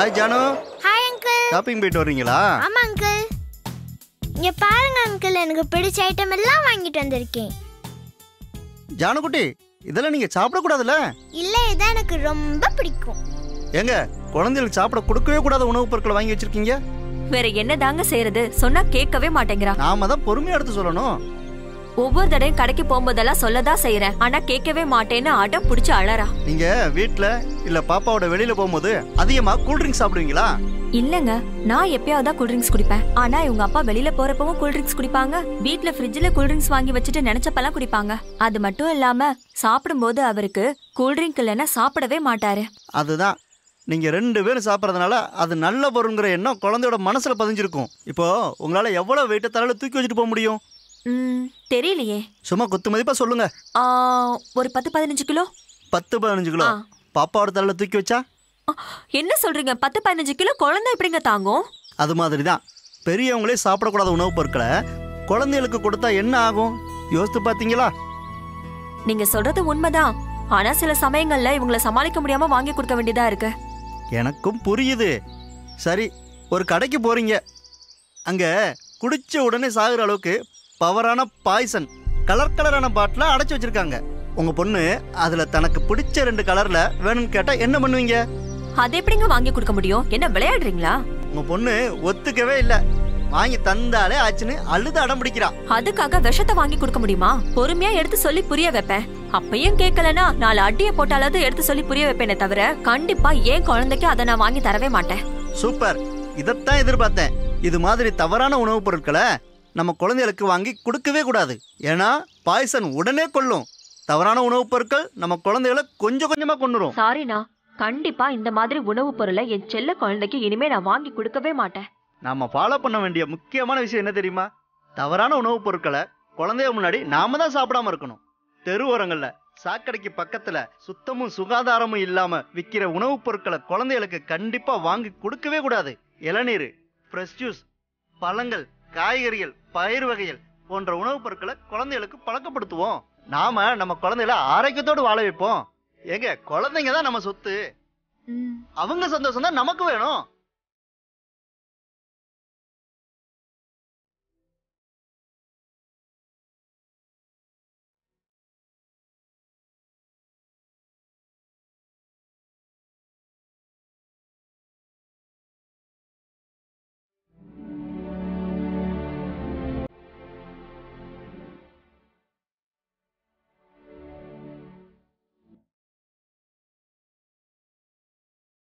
Hi Janu hi uncle shopping போயிட்டு வர்றீங்களா ஆமா அங்கிள் இங்க பாருங்க அங்கிள் எனக்கு பிடிச்ச ஐட்டம் எல்லாம் வாங்கிட்டு வந்திருக்கேன் ஜானு குட்டி இதெல்லாம் நீங்க சாப்பிடக்கூடாதுல்ல இல்ல இதான் எனக்கு ரொம்ப பிடிக்கும் ஏங்க குழந்தைகளுக்கு சாப்பிட கொடுக்கவே கூடாத உணவுப் பொருட்களை வாங்கி வச்சிருக்கீங்க வேற என்ன தாங்க செய்யறது சொன்னா கேட்கவே மாட்டேங்கிறா நாம தான் பொறுமையா எடுத்து சொல்லணும் ஒவ்வொரு தடையும் கடைக்கு போகும்போதெல்லாம் சொல்லதான் செய்யறேன் ஆனா கேட்கவே மாட்டேன்னு அடம் புடிச்சு அழறா நீங்க வீட்ல இல்ல பாப்பாவோட வெளியில போகும்போது அதிகமா கூல்ட்ரிங்க்ஸ் சாப்பிடுவீங்களா இல்லங்க நான் எப்பயாவது தான் கூல்ட்ரிங்க்ஸ் குடிப்பேன் ஆனா இவங்க அப்பா வெளியில போறப்பவும் கூல்ட்ரிங்க்ஸ் குடிப்பாங்க வீட்ல ஃப்ரிட்ஜ்ல கூல்ட்ரிங்க்ஸ் வாங்கி வச்சுட்டு நினைச்சப்பெல்லாம் குடிப்பாங்க அது மட்டும் இல்லாம சாப்பிடும்போது அவருக்கு கூல்ட்ரிங்க் இல்லைன்னா சாப்பிடவே மாட்டாரு அதுதான் நீங்க ரெண்டு பேரும் சாப்பிட்றதுனால அது நல்ல பொருளுங்கிற எண்ணம் குழந்தையோட மனசுல பதிஞ்சிருக்கும் இப்போ உங்களால எவ்வளவு வெயிட்ட தலையில தூக்கி வச்சுட்டு போக முடியும் ம், தெரியலையே சும்மா குத்து மதிப்பா சொல்லுங்க ஆ, ஒரு பத்து பதினஞ்சு கிலோ பத்து பதினஞ்சு கிலோ ஆ. பாப்பாவோட தலையில தூக்கி வச்சா ஆ, என்ன சொல்றீங்க பத்து பதினஞ்சு கிலோ குழந்தை எப்படிங்க தாங்கும் அது மாதிரி தான் பெரியவங்களே சாப்பிடக்கூடாத உணவுப் பொருட்களை குழந்தைகளுக்கு கொடுத்தா என்ன ஆகும் யோசித்து பார்த்தீங்களா நீங்க சொல்றது உண்மைதான் ஆனா சில சமயங்கள்ல இவங்கள சமாளிக்க முடியாம வாங்கி கொடுக்க வேண்டியதா இருக்கு எனக்கும் புரியுது சரி ஒரு கடைக்கு போறீங்க அங்க குடிச்ச உடனே சாகுற அளவுக்கு பவரான பாய்சன் கலர் கலரான பாட்டில அடைச்சு வச்சிருக்காங்க உங்க பொண்ணு அதுல தனக்கு பிடிச்ச ரெண்டு கலர்ல வேணும்னு கேட்டா என்ன பண்ணுவீங்க அது எப்படிங்க வாங்கி கொடுக்க முடியும் என்ன விளையாடுறீங்களா உங்க பொண்ணு ஒத்துக்கவே இல்ல வாங்கி தந்தாலே ஆச்சுன்னு அழுது அடம் பிடிக்கிறா அதுக்காக விஷத்தை வாங்கி கொடுக்க முடியுமா பொறுமையா எடுத்து சொல்லி புரிய வைப்பேன் அப்பயும் கேட்கலனா நாலு அடிய போட்டாலாவது எடுத்து சொல்லி புரிய வைப்பேனே தவிர கண்டிப்பா ஏன் குழந்தைக்கு அதை நான் வாங்கி தரவே மாட்டேன் சூப்பர் இதைத்தான் எதிர்பார்த்தேன் இது மாதிரி தவறான உணவுப் பொருட்களை நம்ம குழந்தைகளுக்கு வாங்கி கொடுக்கவே கூடாது ஏன்னா பாய்சன் உடனே கொல்லும் தவறான உணவுப் பொருட்கள் நம்ம குழந்தைகளை கொஞ்சம் கொஞ்சமா கொண்டுரும் சாரிண்ணா கண்டிப்பா இந்த மாதிரி உணவுப் பொருளை என் செல்ல குழந்தைக்கு இனிமே நான் வாங்கி கொடுக்கவே மாட்டேன் நாம ஃபாலோ பண்ண வேண்டிய முக்கியமான விஷயம் என்ன தெரியுமா தவறான உணவுப் பொருட்களை குழந்தைய முன்னாடி நாம தான் சாப்பிடாம இருக்கணும் தெரு ஓரங்கள்ல சாக்கடைக்கு பக்கத்துல சுத்தமும் சுகாதாரமும் இல்லாம விக்கிற உணவுப் பொருட்களை குழந்தைகளுக்கு கண்டிப்பா வாங்கி கொடுக்கவே கூடாது இளநீர் ஃப்ரெஷ் ஜூஸ் பழங்கள் காய்கறிகள் பயிர் வகைகள் போன்ற உணவுப் பொருட்களை குழந்தைகளுக்கு பழக்கப்படுத்துவோம் நாம நம்ம குழந்தைகளை ஆரோக்கியத்தோடு வாழ வைப்போம் ஏங்க குழந்தைங்க தான் நம்ம சொத்து அவங்க சந்தோஷம் தான் நமக்கு வேணும்